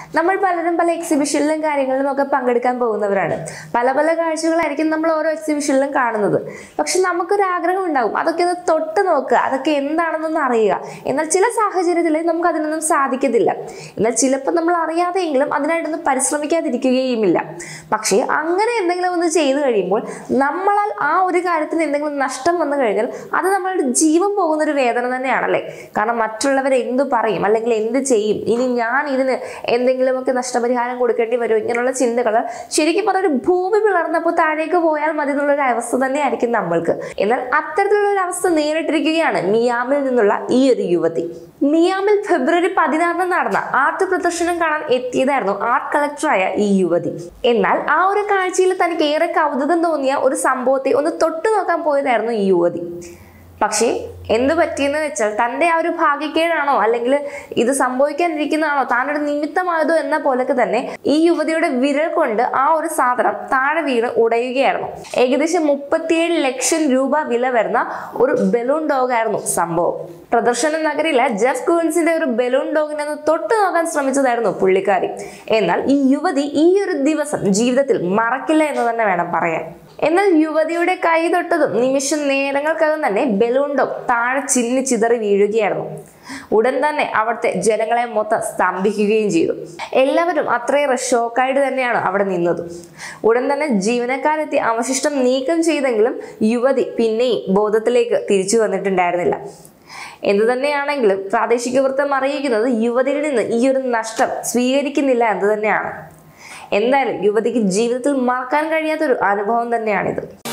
നമ്മൾ പലരും പല എക്സിബിഷനിലും കാര്യങ്ങളിലും ഒക്കെ പങ്കെടുക്കാൻ പോകുന്നവരാണ് പല പല കാഴ്ചകളായിരിക്കും നമ്മൾ ഓരോ എക്സിബിഷനിലും കാണുന്നത് പക്ഷെ നമുക്കൊരു ആഗ്രഹം ഉണ്ടാവും അതൊക്കെ ഒന്ന് തൊട്ട് നോക്കുക അതൊക്കെ എന്താണെന്നൊന്ന് അറിയുക എന്നാൽ ചില സാഹചര്യത്തിൽ നമുക്ക് അതിനൊന്നും സാധിക്കത്തില്ല എന്നാൽ ചിലപ്പോൾ നമ്മൾ അറിയാതെയെങ്കിലും അതിനായിട്ടൊന്നും പരിശ്രമിക്കാതിരിക്കുകയുമില്ല പക്ഷേ അങ്ങനെ എന്തെങ്കിലും ഒന്ന് ചെയ്തു കഴിയുമ്പോൾ നമ്മളാൽ ആ ഒരു കാര്യത്തിന് എന്തെങ്കിലും നഷ്ടം വന്നു കഴിഞ്ഞാൽ അത് നമ്മളുടെ ജീവൻ പോകുന്ന ഒരു വേദന തന്നെയാണല്ലേ കാരണം മറ്റുള്ളവർ എന്തു പറയും അല്ലെങ്കിൽ എന്ത് ചെയ്യും ഇനി ഞാൻ ഇതിന് എന്തെങ്കിലുമൊക്കെ നഷ്ടപരിഹാരം കൊടുക്കേണ്ടി വരുമോ ഇങ്ങനെയുള്ള ചിന്തകൾ ശരിക്കും പറഞ്ഞ ഒരു ഭൂമി പിളർന്നപ്പോൾ താഴേക്ക് പോയാൽ മതി എന്നുള്ള ഒരു അവസ്ഥ തന്നെയായിരിക്കും നമ്മൾക്ക് എന്നാൽ അത്തരത്തിലുള്ള ഒരു അവസ്ഥ നേരിട്ടിരിക്കുകയാണ് മിയാമിൽ നിന്നുള്ള ഈ ഒരു യുവതി മിയാമിൽ ഫെബ്രുവരി പതിനാറിന് നടന്ന ആർട്ട് പ്രദർശനം കാണാൻ എത്തിയതായിരുന്നു ആർട്ട് കളക്ടറായ ഈ യുവതി എന്നാൽ ആ ഒരു കാഴ്ചയിൽ തനിക്ക് ഏറെ കൗതുകം തോന്നിയ ഒരു സംഭവത്തെ ഒന്ന് തൊട്ടു നോക്കാൻ പോയതായിരുന്നു ഈ യുവതി പക്ഷേ എന്ത് പറ്റിയെന്ന് വെച്ചാൽ തൻ്റെ ആ ഒരു ഭാഗ്യക്കേടാണോ അല്ലെങ്കിൽ ഇത് സംഭവിക്കാനിരിക്കുന്നതാണോ താനൊരു നിമിത്തമായതോ എന്ന പോലൊക്കെ തന്നെ ഈ യുവതിയുടെ വിരൽ കൊണ്ട് ആ ഒരു സാധനം താഴെ വീണ് ഉടയുകയായിരുന്നു ഏകദേശം മുപ്പത്തിയേഴ് ലക്ഷം രൂപ വില വരുന്ന ഒരു ബലൂൺ ഡോഗായിരുന്നു സംഭവം പ്രദർശന നഗരിയിലെ ജെഫ് ക്യൂൻസിന്റെ ഒരു ബലൂൺ ഡോഗിനെ ഒന്ന് തൊട്ടു നോക്കാൻ ശ്രമിച്ചതായിരുന്നു പുള്ളിക്കാരി എന്നാൽ ഈ യുവതി ഈ ഒരു ദിവസം ജീവിതത്തിൽ മറക്കില്ല എന്ന് തന്നെ വേണം പറയാൻ എന്നാൽ യുവതിയുടെ കൈ തൊട്ടതും നിമിഷം നേരങ്ങൾക്കകം തന്നെ ബലൂൺ ഡോഗ് താഴെ ചിന്നി ചിതറി വീഴുകയായിരുന്നു ഉടൻ തന്നെ അവിടുത്തെ ജനങ്ങളെ മൊത്തം സ്തംഭിക്കുകയും ചെയ്തു എല്ലാവരും അത്രയേറെ ഷോക്കായിട്ട് തന്നെയാണ് അവിടെ നിന്നത് ഉടൻ തന്നെ ജീവനക്കാരെത്തി അവശിഷ്ടം നീക്കം ചെയ്തെങ്കിലും യുവതി പിന്നെയും ബോധത്തിലേക്ക് തിരിച്ചു വന്നിട്ടുണ്ടായിരുന്നില്ല എന്തു തന്നെയാണെങ്കിലും പ്രാദേശിക വൃത്തം അറിയിക്കുന്നത് യുവതിയിൽ നിന്ന് ഈ ഒരു നഷ്ടം സ്വീകരിക്കുന്നില്ല എന്ന് തന്നെയാണ് എന്തായാലും യുവതിക്ക് ജീവിതത്തിൽ മറക്കാൻ കഴിയാത്തൊരു അനുഭവം തന്നെയാണിത്